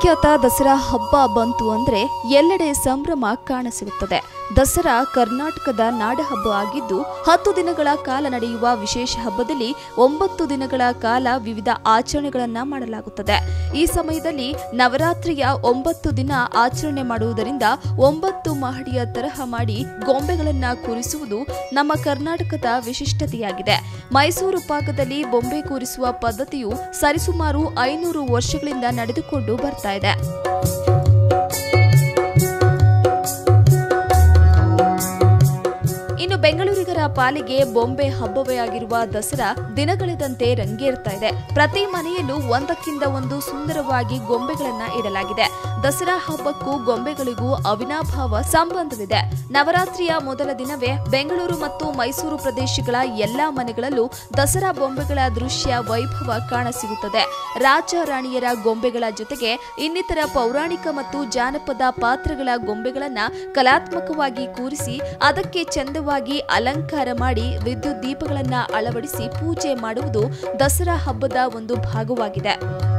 ವಿಶ್ವವಿಖ್ಯಾತ ದಸರಾ ಹಬ್ಬ ಬಂತು ಅಂದ್ರೆ ಎಲ್ಲೆಡೆ ಸಂಭ್ರಮ ಕಾಣಸಿಗುತ್ತದೆ ದಸರಾ ಕರ್ನಾಟಕದ ನಾಡಹಬ್ಬ ಆಗಿದ್ದು ಹತ್ತು ದಿನಗಳ ಕಾಲ ನಡೆಯುವ ವಿಶೇಷ ಹಬ್ಬದಲ್ಲಿ ಒಂಬತ್ತು ದಿನಗಳ ಕಾಲ ವಿವಿಧ ಆಚರಣೆಗಳನ್ನ ಮಾಡಲಾಗುತ್ತದೆ ಈ ಸಮಯದಲ್ಲಿ ನವರಾತ್ರಿಯ ಒಂಬತ್ತು ದಿನ ಆಚರಣೆ ಮಾಡುವುದರಿಂದ ಒಂಬತ್ತು ಮಹಡಿಯ ತರಹ ಮಾಡಿ ಗೊಂಬೆಗಳನ್ನ ಕೂರಿಸುವುದು ನಮ್ಮ ಕರ್ನಾಟಕದ ವಿಶಿಷ್ಟತೆಯಾಗಿದೆ ಮೈಸೂರು ಭಾಗದಲ್ಲಿ ಬೊಂಬೆ ಕೂರಿಸುವ ಪದ್ಧತಿಯು ಸರಿಸುಮಾರು ಐನೂರು ವರ್ಷಗಳಿಂದ ನಡೆದುಕೊಂಡು ಬರ್ತಾ ಇದೆ ಇನ್ನು ಬೆಂಗಳೂರಿಗರ ಪಾಲಿಗೆ ಬೊಂಬೆ ಹಬ್ಬವೇ ಆಗಿರುವ ದಸರಾ ದಿನಗಳೆದಂತೆ ರಂಗೇರ್ತಾ ಇದೆ ಪ್ರತಿ ಮನೆಯಲ್ಲೂ ಒಂದಕ್ಕಿಂತ ಒಂದು ಸುಂದರವಾಗಿ ಗೊಂಬೆಗಳನ್ನ ಇಡಲಾಗಿದೆ ದಸರಾ ಹಬ್ಬಕ್ಕೂ ಗೊಂಬೆಗಳಿಗೂ ಅವಿನಾಭಾವ ಸಂಬಂಧವಿದೆ ನವರಾತ್ರಿಯ ಮೊದಲ ದಿನವೇ ಬೆಂಗಳೂರು ಮತ್ತು ಮೈಸೂರು ಪ್ರದೇಶಗಳ ಎಲ್ಲಾ ಮನೆಗಳಲ್ಲೂ ದಸರಾ ಬೊಂಬೆಗಳ ದೃಶ್ಯ ವೈಭವ ಕಾಣಸಿಗುತ್ತದೆ ರಾಜ ರಾಣಿಯರ ಗೊಂಬೆಗಳ ಜೊತೆಗೆ ಇನ್ನಿತರ ಪೌರಾಣಿಕ ಮತ್ತು ಜಾನಪದ ಪಾತ್ರಗಳ ಗೊಂಬೆಗಳನ್ನ ಕಲಾತ್ಮಕವಾಗಿ ಕೂರಿಸಿ ಅದಕ್ಕೆ ಚಂದವಾಗಿ ಅಲಂಕಾರ ಮಾಡಿ ವಿದ್ಯುತ್ ದೀಪಗಳನ್ನ ಅಳವಡಿಸಿ ಪೂಜೆ ಮಾಡುವುದು ದಸರಾ ಹಬ್ಬದ ಒಂದು ಭಾಗವಾಗಿದೆ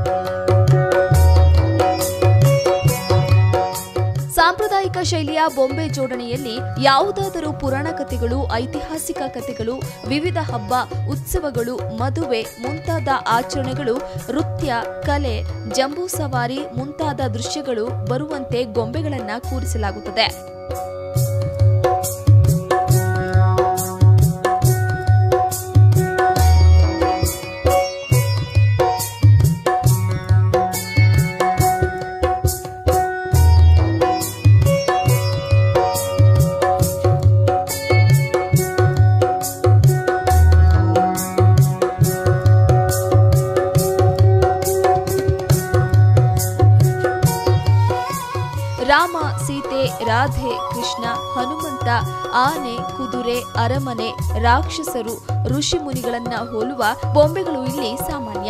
ಸಾಂಪ್ರದಾಯಿಕ ಶೈಲಿಯ ಬೊಂಬೆ ಜೋಡಣೆಯಲ್ಲಿ ಯಾವುದಾದರೂ ಪುರಾಣ ಕಥೆಗಳು ಐತಿಹಾಸಿಕ ಕಥೆಗಳು ವಿವಿಧ ಹಬ್ಬ ಉತ್ಸವಗಳು ಮದುವೆ ಮುಂತಾದ ಆಚರಣೆಗಳು ನೃತ್ಯ ಕಲೆ ಜಂಬೂ ಸವಾರಿ ಮುಂತಾದ ದೃಶ್ಯಗಳು ಬರುವಂತೆ ಗೊಂಬೆಗಳನ್ನ ಕೂರಿಸಲಾಗುತ್ತದೆ ರಾಮ ಸೀತೆ ರಾಧೆ ಕೃಷ್ಣ ಹನುಮಂತ ಆನೆ ಕುದುರೆ ಅರಮನೆ ರಾಕ್ಷಸರು ಋಷಿ ಮುನಿಗಳನ್ನ ಹೋಲುವ ಬೊಂಬೆಗಳು ಇಲ್ಲಿ ಸಾಮಾನ್ಯ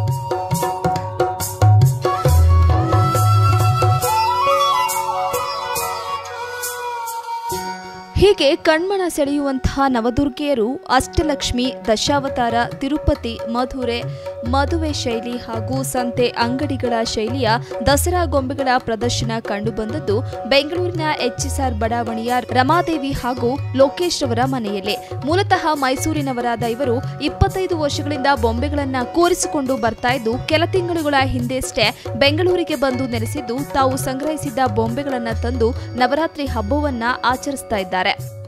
ಹೀಗೆ ಕಣ್ಮನ ಸೆಳೆಯುವಂತಹ ನವದುರ್ಗೆಯರು ಅಷ್ಟಲಕ್ಷ್ಮಿ ದಶಾವತಾರ ತಿರುಪತಿ ಮಧುರೆ ಮದುವೆ ಶೈಲಿ ಹಾಗೂ ಸಂತೆ ಅಂಗಡಿಗಳ ಶೈಲಿಯ ದಸರಾ ಗೊಂಬೆಗಳ ಪ್ರದರ್ಶನ ಕಂಡುಬಂದದ್ದು ಬೆಂಗಳೂರಿನ ಎಚ್ಎಸ್ಆರ್ ಬಡಾವಣೆಯ ರಮಾದೇವಿ ಹಾಗೂ ಲೋಕೇಶ್ ರವರ ಮನೆಯಲ್ಲಿ ಮೂಲತಃ ಮೈಸೂರಿನವರಾದ ಇವರು ಇಪ್ಪತ್ತೈದು ವರ್ಷಗಳಿಂದ ಬೊಂಬೆಗಳನ್ನ ಕೂರಿಸಿಕೊಂಡು ಬರ್ತಾ ಇದ್ದು ಕೆಲ ತಿಂಗಳುಗಳ ಹಿಂದೆಷ್ಟೇ ಬೆಂಗಳೂರಿಗೆ ಬಂದು ನೆಲೆಸಿದ್ದು ತಾವು ಸಂಗ್ರಹಿಸಿದ್ದ ಬೊಂಬೆಗಳನ್ನ ತಂದು ನವರಾತ್ರಿ ಹಬ್ಬವನ್ನ ಆಚರಿಸ್ತಾ ಇದ್ದಾರೆ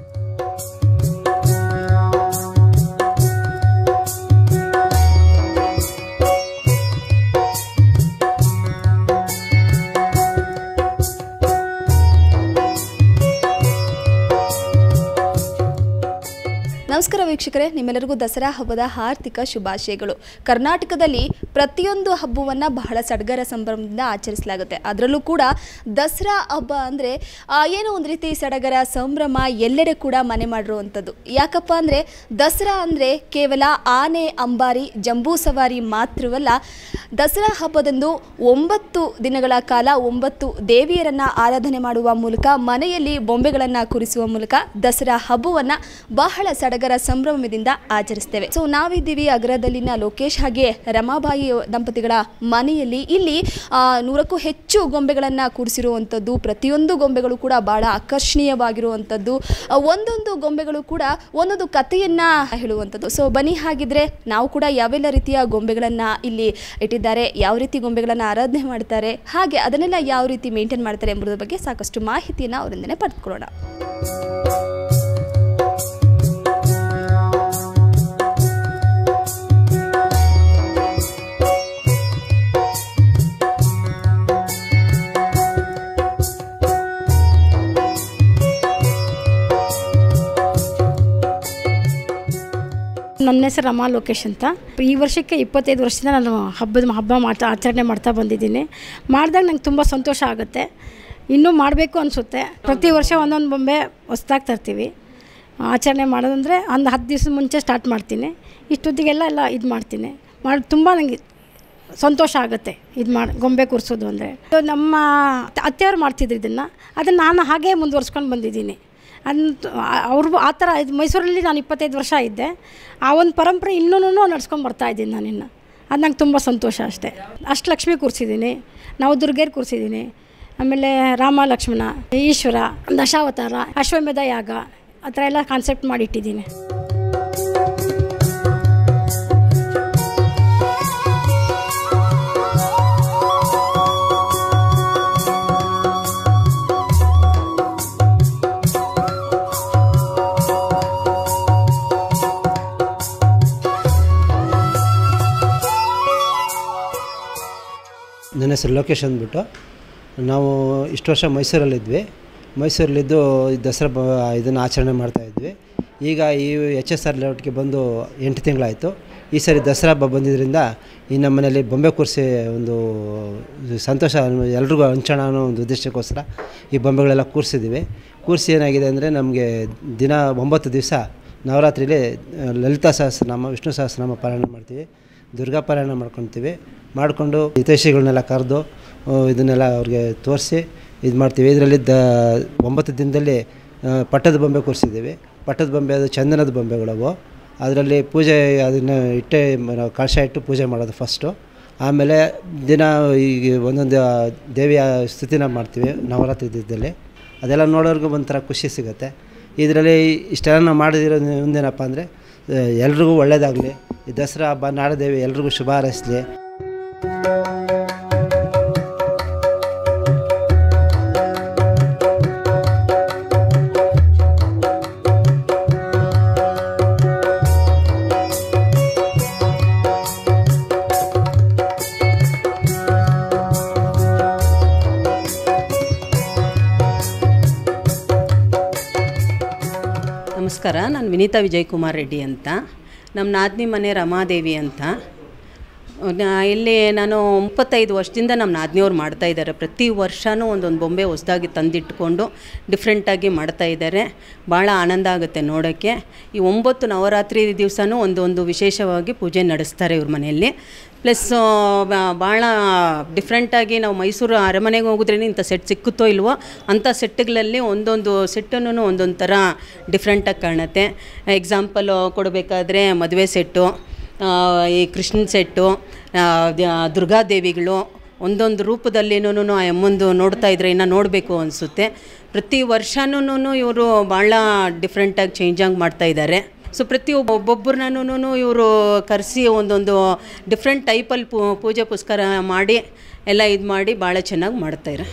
ನಮಸ್ಕಾರ ವೀಕ್ಷಕರೇ ನಿಮ್ಮೆಲ್ಲರಿಗೂ ದಸರಾ ಹಬ್ಬದ ಆರ್ಥಿಕ ಶುಭಾಶಯಗಳು ಕರ್ನಾಟಕದಲ್ಲಿ ಪ್ರತಿಯೊಂದು ಹಬ್ಬವನ್ನು ಬಹಳ ಸಡಗರ ಸಂಭ್ರಮದಿಂದ ಆಚರಿಸಲಾಗುತ್ತೆ ಅದರಲ್ಲೂ ಕೂಡ ದಸರಾ ಹಬ್ಬ ಅಂದರೆ ಏನೋ ಒಂದು ರೀತಿ ಸಡಗರ ಸಂಭ್ರಮ ಎಲ್ಲೆಡೆ ಕೂಡ ಮನೆ ಮಾಡಿರುವಂಥದ್ದು ಯಾಕಪ್ಪ ಅಂದರೆ ದಸರಾ ಅಂದರೆ ಕೇವಲ ಆನೆ ಅಂಬಾರಿ ಜಂಬೂ ಸವಾರಿ ಮಾತ್ರವಲ್ಲ ದಸರಾ ಹಬ್ಬದಂದು ಒಂಬತ್ತು ದಿನಗಳ ಕಾಲ ಒಂಬತ್ತು ದೇವಿಯರನ್ನು ಆರಾಧನೆ ಮಾಡುವ ಮೂಲಕ ಮನೆಯಲ್ಲಿ ಬೊಂಬೆಗಳನ್ನು ಕೂರಿಸುವ ಮೂಲಕ ದಸರಾ ಹಬ್ಬವನ್ನು ಬಹಳ ಸಡಗರ ಸಂಭ್ರಮದಿಂದ ಆಚರಿಸ್ತೇವೆ ಸೊ ನಾವಿದ್ದೀವಿ ಅಗ್ರದಲ್ಲಿನ ಲೋಕೇಶ್ ಹಾಗೆ ರಮಾಬಾಯಿ ದಂಪತಿಗಳ ಮನೆಯಲ್ಲಿ ಇಲ್ಲಿ ಆ, ನೂರಕ್ಕೂ ಹೆಚ್ಚು ಗೊಂಬೆಗಳನ್ನು ಕೂರಿಸಿರುವಂಥದ್ದು ಪ್ರತಿಯೊಂದು ಗೊಂಬೆಗಳು ಕೂಡ ಬಹಳ ಆಕರ್ಷಣೀಯವಾಗಿರುವಂಥದ್ದು ಆ, ಒಂದೊಂದು ಗೊಂಬೆಗಳು ಕೂಡ ಒಂದೊಂದು ಕಥೆಯನ್ನ ಹೇಳುವಂಥದ್ದು ಸೊ ಬನ್ನಿ ಹಾಗಿದ್ರೆ ನಾವು ಕೂಡ ಯಾವೆಲ್ಲ ರೀತಿಯ ಗೊಂಬೆಗಳನ್ನು ಇಲ್ಲಿ ಇಟ್ಟಿದ್ದಾರೆ ಯಾವ ರೀತಿ ಗೊಂಬೆಗಳನ್ನು ಆರಾಧನೆ ಮಾಡ್ತಾರೆ ಹಾಗೆ ಅದನ್ನೆಲ್ಲ ಯಾವ ರೀತಿ ಮೇಂಟೈನ್ ಮಾಡ್ತಾರೆ ಎಂಬುದರ ಬಗ್ಗೆ ಸಾಕಷ್ಟು ಮಾಹಿತಿಯನ್ನು ಅವರಿಂದನೇ ಪಡೆದುಕೊಳ್ಳೋಣ ನನ್ನ ಹೆಸರು ರಮಾ ಲೋಕೇಶ್ ಅಂತ ಈ ವರ್ಷಕ್ಕೆ ಇಪ್ಪತ್ತೈದು ವರ್ಷದಿಂದ ನಾನು ಹಬ್ಬದ ಹಬ್ಬ ಮಾಡ್ತಾ ಆಚರಣೆ ಮಾಡ್ತಾ ಬಂದಿದ್ದೀನಿ ಮಾಡಿದಾಗ ನಂಗೆ ತುಂಬ ಸಂತೋಷ ಆಗುತ್ತೆ ಇನ್ನೂ ಮಾಡಬೇಕು ಅನಿಸುತ್ತೆ ಪ್ರತಿ ವರ್ಷ ಒಂದೊಂದು ಬೊಂಬೆ ಹೊಸ್ದಾಗಿ ತರ್ತೀವಿ ಆಚರಣೆ ಮಾಡೋದಂದರೆ ಒಂದು ಹತ್ತು ದಿವಸ ಮುಂಚೆ ಸ್ಟಾರ್ಟ್ ಮಾಡ್ತೀನಿ ಇಷ್ಟೊತ್ತಿಗೆಲ್ಲ ಎಲ್ಲ ಇದು ಮಾಡ್ತೀನಿ ಮಾಡಿ ತುಂಬ ನನಗೆ ಸಂತೋಷ ಆಗುತ್ತೆ ಇದು ಮಾಡಿ ಗೊಂಬೆ ಕೂರಿಸೋದು ಅಂದರೆ ನಮ್ಮ ಅತ್ತೆಯವರು ಮಾಡ್ತಿದ್ರು ಇದನ್ನು ಅದನ್ನು ನಾನು ಹಾಗೇ ಮುಂದುವರ್ಸ್ಕೊಂಡು ಬಂದಿದ್ದೀನಿ ಅಂತ ಅವ್ರಿಗೂ ಆ ಥರ ಇದು ಮೈಸೂರಲ್ಲಿ ನಾನು ಇಪ್ಪತ್ತೈದು ವರ್ಷ ಇದ್ದೆ ಆ ಒಂದು ಪರಂಪರೆ ಇನ್ನೂ ನಡ್ಸ್ಕೊಂಡು ಬರ್ತಾ ಇದ್ದೀನಿ ನಾನಿನ್ನು ಅದು ನಂಗೆ ತುಂಬ ಸಂತೋಷ ಅಷ್ಟೇ ಅಷ್ಟು ಲಕ್ಷ್ಮಿ ಕೂರಿಸಿದ್ದೀನಿ ನಾವು ದುರ್ಗೇರ್ ಕೂರಿಸಿದ್ದೀನಿ ಆಮೇಲೆ ರಾಮ ಲಕ್ಷ್ಮಣ ಈಶ್ವರ ದಶಾವತಾರ ಅಶ್ವಮೇಧ ಯಾಗ ಆ ಥರ ಎಲ್ಲ ಕಾನ್ಸೆಪ್ಟ್ ಮಾಡಿಟ್ಟಿದ್ದೀನಿ ನನ್ನ ಹೆಸರು ಲೋಕೇಶ್ ಅಂದ್ಬಿಟ್ಟು ನಾವು ಇಷ್ಟು ವರ್ಷ ಮೈಸೂರಲ್ಲಿದ್ವಿ ಮೈಸೂರಲ್ಲಿದ್ದು ಈ ದಸರಾ ಬ ಇದನ್ನು ಆಚರಣೆ ಮಾಡ್ತಾಯಿದ್ವಿ ಈಗ ಈ ಎಚ್ ಎಸ್ ಆರ್ ಲೇಔಟ್ಗೆ ಬಂದು ಎಂಟು ತಿಂಗಳಾಯಿತು ಈ ಸರಿ ದಸರಾ ಹಬ್ಬ ಬಂದಿದ್ದರಿಂದ ಈ ನಮ್ಮ ಮನೇಲಿ ಬೊಂಬೆ ಕೂರಿಸಿ ಒಂದು ಸಂತೋಷ ಎಲ್ರಿಗೂ ಹಂಚೋಣ ಅನ್ನೋ ಒಂದು ಉದ್ದೇಶಕ್ಕೋಸ್ಕರ ಈ ಬೊಂಬೆಗಳೆಲ್ಲ ಕೂರಿಸಿದ್ದೀವಿ ಕೂರಿಸಿ ಏನಾಗಿದೆ ಅಂದರೆ ನಮಗೆ ದಿನ ಒಂಬತ್ತು ದಿವಸ ನವರಾತ್ರಿಲಿ ಲಲಿತಾ ಸಹಸ್ರನಾಮ ವಿಷ್ಣು ಸಹಸ್ರನಾಮ ಪಾರಾಯಣ ಮಾಡ್ತೀವಿ ದುರ್ಗಾ ಪಾರಾಯಣ ಮಾಡ್ಕೊತೀವಿ ಮಾಡಿಕೊಂಡು ಹಿತೈಷಿಗಳನ್ನೆಲ್ಲ ಕರೆದು ಇದನ್ನೆಲ್ಲ ಅವ್ರಿಗೆ ತೋರಿಸಿ ಇದು ಮಾಡ್ತೀವಿ ಇದರಲ್ಲಿ ದ ಒಂಬತ್ತು ದಿನದಲ್ಲಿ ಆ, ಪಟ್ಟದ ಬೊಂಬೆ ಕೂರಿಸಿದ್ದೀವಿ ಪಟ್ಟದ ಬೊಂಬೆ ಅದು ಚಂದನದ ಬೊಂಬೆಗಳವು ಅದರಲ್ಲಿ ಪೂಜೆ ಅದನ್ನು ಇಟ್ಟೆ ನಾವು ಕಳಶ ಇಟ್ಟು ಪೂಜೆ ಮಾಡೋದು ಫಸ್ಟು ಆಮೇಲೆ ದಿನ ಈಗ ಒಂದೊಂದು ದೇವಿಯ ಸ್ತುತಿನ ಮಾಡ್ತೀವಿ ನವರಾತ್ರಿ ದಿನದಲ್ಲಿ ಅದೆಲ್ಲ ನೋಡೋರ್ಗೂ ಒಂಥರ ಖುಷಿ ಸಿಗುತ್ತೆ ಇದರಲ್ಲಿ ಇಷ್ಟೆಲ್ಲ ನಾವು ಮಾಡಿದಿರೋ ಒಂದೇನಪ್ಪ ಅಂದರೆ ಎಲ್ರಿಗೂ ಒಳ್ಳೆಯದಾಗಲಿ ಈ ದಸರಾ ಹಬ್ಬ ನಾಡದೇವಿ ಎಲ್ರಿಗೂ ಶುಭ ಹಾರೈಸಲಿ ನಮಸ್ಕಾರ ನಾನು ವಿನೀತಾ ವಿಜಯಕುಮಾರ್ ರೆಡ್ಡಿ ಅಂತ ನಮ್ಮ ನಾದಿನಿ ಮನೆ ರಮಾದೇವಿ ಅಂತ ನಾ- ಇಲ್ಲಿ ನಾನು ಮುಪ್ಪತ್ತೈದು ವರ್ಷದಿಂದ ನಮ್ಮ ನಾದಿನಿಯವ್ರು ಮಾಡ್ತಾ ಇದ್ದಾರೆ ಪ್ರತಿ ವರ್ಷವೂ ಒಂದೊಂದು ಬೊಂಬೆ ಹೊಸ್ದಾಗಿ ತಂದಿಟ್ಕೊಂಡು ಡಿಫ್ರೆಂಟಾಗಿ ಮಾಡ್ತಾ ಇದ್ದಾರೆ ಭಾಳ ಆನಂದ ಆಗುತ್ತೆ ನೋಡೋಕ್ಕೆ ಈ ಒಂಬತ್ತು ನವರಾತ್ರಿ ದಿವಸನೂ ಒಂದೊಂದು ವಿಶೇಷವಾಗಿ ಪೂಜೆ ನಡೆಸ್ತಾರೆ ಇವ್ರ ಮನೆಯಲ್ಲಿ ಪ್ಲಸ್ ಭಾಳ ಡಿಫ್ರೆಂಟಾಗಿ ನಾವು ಮೈಸೂರು ಅರಮನೆಗೆ ಹೋಗಿದ್ರೇ ಇಂಥ ಸೆಟ್ ಸಿಕ್ಕುತ್ತೋ ಇಲ್ವೋ ಅಂಥ ಸೆಟ್ಗಳಲ್ಲಿ ಒಂದೊಂದು ಸೆಟ್ಟನ್ನು ಒಂದೊಂದು ಥರ ಡಿಫ್ರೆಂಟಾಗಿ ಕಾಣುತ್ತೆ ಎಕ್ಸಾಂಪಲು ಕೊಡಬೇಕಾದ್ರೆ ಮದುವೆ ಸೆಟ್ಟು ಆ, ಈ ಕೃಷ್ಣನ ಸೆಟ್ಟು ಆ, ದ- ದುರ್ಗಾದೇವಿಗಳು ಒಂದೊಂದು ರೂಪದಲ್ಲಿನೂ ಆ ಅಮ್ಮಂದು ನೋಡ್ತಾ ಇದ್ರೆ ಇನ್ನು ನೋಡಬೇಕು ಅನಿಸುತ್ತೆ ಪ್ರತಿ ವರ್ಷನೂ ಇವರು ಭಾಳ ಡಿಫ್ರೆಂಟಾಗಿ ಚೇಂಜಾಗಿ ಮಾಡ್ತಾ ಇದ್ದಾರೆ ಸೊ ಪ್ರತಿ ಒಬ್ಬ ಒಬ್ಬೊಬ್ಬರನ್ನೂ ಇವರು ಕರೆಸಿ ಒಂದೊಂದು ಡಿಫ್ರೆಂಟ್ ಟೈಪಲ್ಲಿ ಪೂ ಪೂಜೆ ಪುಸ್ಕರ ಮಾಡಿ ಎಲ್ಲ ಇದು ಮಾಡಿ ಭಾಳ ಚೆನ್ನಾಗಿ ಮಾಡ್ತಾರೆ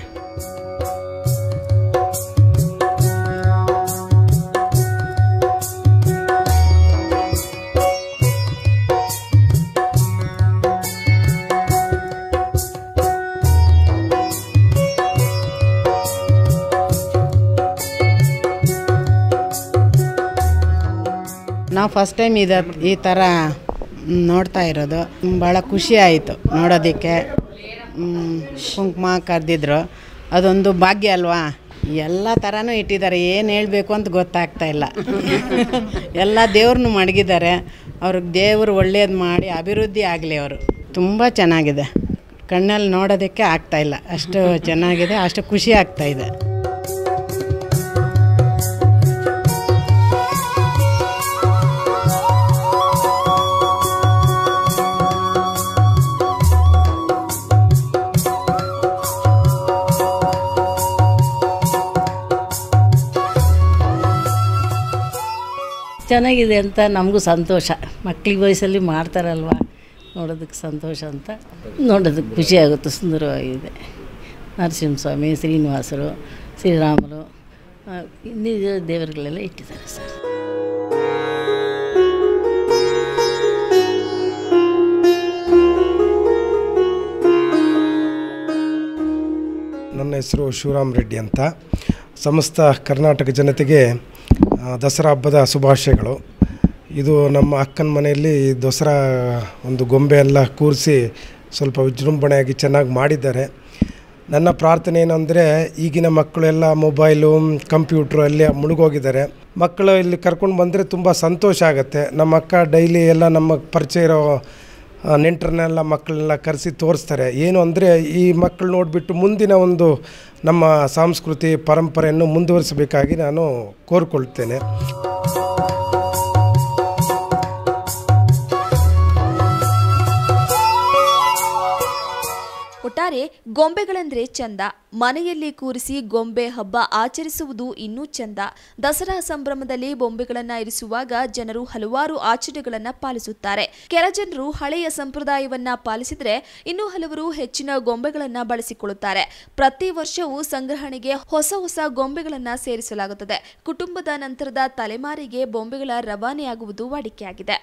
ನಾವು ಫಸ್ಟ್ ಟೈಮ್ ಇದು ಈ ಥರ ನೋಡ್ತಾ ಇರೋದು ಭಾಳ ಖುಷಿ ಆಯಿತು ನೋಡೋದಕ್ಕೆ ಮ್, ಕುಂಕುಮ ಕರೆದಿದ್ರು ಅದೊಂದು ಭಾಗ್ಯ ಅಲ್ವಾ ಎಲ್ಲ ಥರನೂ ಇಟ್ಟಿದ್ದಾರೆ ಏನು ಹೇಳಬೇಕು ಅಂತ ಗೊತ್ತಾಗ್ತಾ ಇಲ್ಲ ಎಲ್ಲ ದೇವ್ರನ್ನೂ ಮಡಗಿದ್ದಾರೆ ಅವ್ರಿಗೆ ದೇವರು ಒಳ್ಳೇದು ಮಾಡಿ ಅಭಿವೃದ್ಧಿ ಆಗಲಿ ಅವರು ತುಂಬ ಚೆನ್ನಾಗಿದೆ ಕಣ್ಣಲ್ಲಿ ನೋಡೋದಕ್ಕೆ ಆಗ್ತಾ ಇಲ್ಲ ಅಷ್ಟು ಚೆನ್ನಾಗಿದೆ ಅಷ್ಟು ಖುಷಿ ಆಗ್ತಾ ಇದೆ ಚೆನ್ನಾಗಿದೆ ಅಂತ ನಮಗೂ ಸಂತೋಷ ಮಕ್ಳಿಗೆ ವಯಸ್ಸಲ್ಲಿ ಮಾಡ್ತಾರಲ್ವ ನೋಡೋದಕ್ಕೆ ಸಂತೋಷ ಅಂತ ನೋಡೋದಕ್ಕೆ ಖುಷಿ ಆಗುತ್ತೆ ಸುಂದರವಾಗಿದೆ ನರಸಿಂಹಸ್ವಾಮಿ ಶ್ರೀನಿವಾಸರು ಶ್ರೀರಾಮರು ಆ, ಇನ್ನಿತರ ದೇವರುಗಳೆಲ್ಲ ಇಟ್ಟಿದ್ದಾರೆ ಸರ್ ನನ್ನ ಹೆಸರು ಶಿವರಾಮ್ ರೆಡ್ಡಿ ಅಂತ ಸಮಸ್ತ ಕರ್ನಾಟಕ ಜನತೆಗೆ ಆ, ದಸರಾ ಹಬ್ಬದ ಶುಭಾಶಯಗಳು ಇದು ನಮ್ಮ ಅಕ್ಕನ ಮನೆಯಲ್ಲಿ ದಸರಾ ಒಂದು ಗೊಂಬೆ ಎಲ್ಲ ಕೂರಿಸಿ ಸ್ವಲ್ಪ ವಿಜೃಂಭಣೆಯಾಗಿ ಚೆನ್ನಾಗಿ ಮಾಡಿದ್ದಾರೆ ನನ್ನ ಪ್ರಾರ್ಥನೆ ಏನಂದರೆ ಈಗಿನ ಮಕ್ಕಳೆಲ್ಲ ಮೊಬೈಲು ಕಂಪ್ಯೂಟ್ರು ಅಲ್ಲಿ ಮುಳುಗೋಗಿದ್ದಾರೆ ಮಕ್ಕಳು ಇಲ್ಲಿ ಕರ್ಕೊಂಡು ಬಂದರೆ ತುಂಬ ಸಂತೋಷ ಆಗುತ್ತೆ ನಮ್ಮ ಅಕ್ಕ ಡೈಲಿ ಎಲ್ಲ ನಮ್ಮ ಪರಿಚಯ ಇರೋ ಆ, ನೆಂಟರನ್ನೆಲ್ಲ ಮಕ್ಕಳನ್ನೆಲ್ಲ ಕರೆಸಿ ತೋರಿಸ್ತಾರೆ ಏನು ಅಂದರೆ ಈ ಮಕ್ಕಳು ನೋಡಿಬಿಟ್ಟು ಮುಂದಿನ ಒಂದು ನಮ್ಮ ಸಂಸ್ಕೃತಿ ಪರಂಪರೆಯನ್ನು ಮುಂದುವರಿಸಬೇಕಾಗಿ ನಾನು ಕೋರಿಕೊಳ್ತೇನೆ ಒಟ್ಟಾರೆ ಗೊಂಬೆಗಳಂದ್ರೆ ಚಂದ ಮನೆಯಲ್ಲಿ ಕೂರಿಸಿ ಗೊಂಬೆ ಹಬ್ಬ ಆಚರಿಸುವುದು ಇನ್ನೂ ಚಂದ ದಸರಾ ಸಂಭ್ರಮದಲ್ಲಿ ಬೊಂಬೆಗಳನ್ನ ಇರಿಸುವಾಗ ಜನರು ಹಲವಾರು ಆಚರಣೆಗಳನ್ನ ಪಾಲಿಸುತ್ತಾರೆ ಕೆಲ ಜನರು ಹಳೆಯ ಸಂಪ್ರದಾಯವನ್ನ ಪಾಲಿಸಿದ್ರೆ ಇನ್ನು ಹಲವರು ಹೆಚ್ಚಿನ ಗೊಂಬೆಗಳನ್ನ ಬಳಸಿಕೊಳ್ಳುತ್ತಾರೆ ಪ್ರತಿ ವರ್ಷವೂ ಸಂಗ್ರಹಣೆಗೆ ಹೊಸ ಹೊಸ ಗೊಂಬೆಗಳನ್ನ ಸೇರಿಸಲಾಗುತ್ತದೆ ಕುಟುಂಬದ ನಂತರದ ತಲೆಮಾರಿಗೆ ಬೊಂಬೆಗಳ ರವಾನೆಯಾಗುವುದು ವಾಡಿಕೆಯಾಗಿದೆ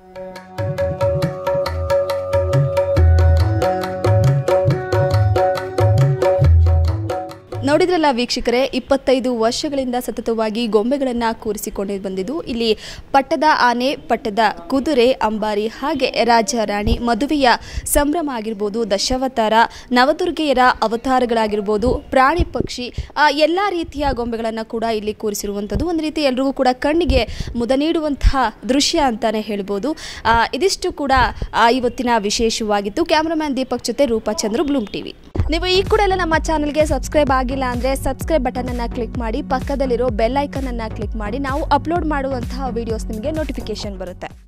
ನೋಡಿದ್ರಲ್ಲ ವೀಕ್ಷಕರೇ ಇಪ್ಪತ್ತೈದು ವರ್ಷಗಳಿಂದ ಸತತವಾಗಿ ಗೊಂಬೆಗಳನ್ನು ಕೂರಿಸಿಕೊಂಡು ಬಂದಿದ್ದು ಇಲ್ಲಿ ಪಟ್ಟದ ಆನೆ ಪಟ್ಟದ ಕುದುರೆ ಅಂಬಾರಿ ಹಾಗೆ ರಾಜ ರಾಣಿ ಮದುವೆಯ ಸಂಭ್ರಮ ಆಗಿರ್ಬೋದು ದಶಾವತಾರ ನವದುರ್ಗೆಯರ ಅವತಾರಗಳಾಗಿರ್ಬೋದು ಪ್ರಾಣಿ ಪಕ್ಷಿ ಆ ಎಲ್ಲ ರೀತಿಯ ಗೊಂಬೆಗಳನ್ನು ಕೂಡ ಇಲ್ಲಿ ಕೂರಿಸಿರುವಂಥದ್ದು ಒಂದು ರೀತಿ ಎಲ್ರಿಗೂ ಕೂಡ ಕಣ್ಣಿಗೆ ಮುದ ನೀಡುವಂತಹ ದೃಶ್ಯ ಅಂತಾನೆ ಹೇಳ್ಬೋದು ಆ, ಇದಿಷ್ಟು ಕೂಡ ಆ, ಇವತ್ತಿನ ವಿಶೇಷವಾಗಿತ್ತು ಕ್ಯಾಮ್ರಾಮ್ಯಾನ್ ದೀಪಕ್ ಜೊತೆ ರೂಪಾ ಚಂದ್ರು ಬ್ಲೂಮ್ ಟಿವಿ ನೀವು ಈ ಕೂಡ ಎಲ್ಲ ನಮ್ಮ ಚಾನಲ್ಗೆ ಸಬ್ಸ್ಕ್ರೈಬ್ ಆಗಿಲ್ಲ ಅಂದರೆ ಸಬ್ಸ್ಕ್ರೈಬ್ ಬಟನ್ ಅನ್ನ ಕ್ಲಿಕ್ ಮಾಡಿ ಪಕ್ಕದಲ್ಲಿರೋ ಬೆಲ್ ಐಕನ್ ಅನ್ನ ಕ್ಲಿಕ್ ಮಾಡಿ ನಾವು ಅಪ್ಲೋಡ್ ಮಾಡುವಂತಹ ವಿಡಿಯೋಸ್ ನಿಮಗೆ ನೋಟಿಫಿಕೇಶನ್ ಬರುತ್ತೆ